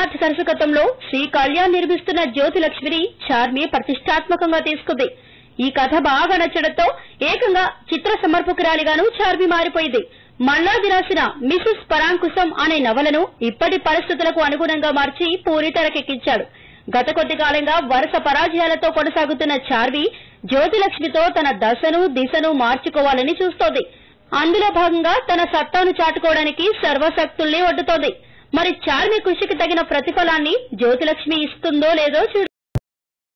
శ్రీనాథ్ దర్శకత్వంలో శ్రీ కళ్యాణ్ నిర్మిస్తున్న జ్యోతిలక్ష్మిని చార్మి ప్రతిష్టాత్మకంగా తీసుకుంది ఈ కథ బాగా నచ్చడంతో ఏకంగా చిత్ర సమర్పకురాలిగాను చార్మి మారిపోయింది మల్లాది రాసిన మిసెస్ పరాంకుశం అనే నవలను ఇప్పటి పరిస్థితులకు అనుగుణంగా మార్చి పూరి తెరకెక్కించాడు గత కొద్ది కాలంగా వరుస పరాజయాలతో కొనసాగుతున్న చార్వి జ్యోతిలక్ష్మితో తన దశను దిశను మార్చుకోవాలని చూస్తోంది అందులో భాగంగా తన సత్తాను చాటుకోవడానికి సర్వశక్తుల్ని ఒడ్డుతోంది మరి చార్మి కృషికి తగిన ప్రతిఫలాన్ని జ్యోతిలక్ష్మి ఇస్తుందో లేదో చూడాలి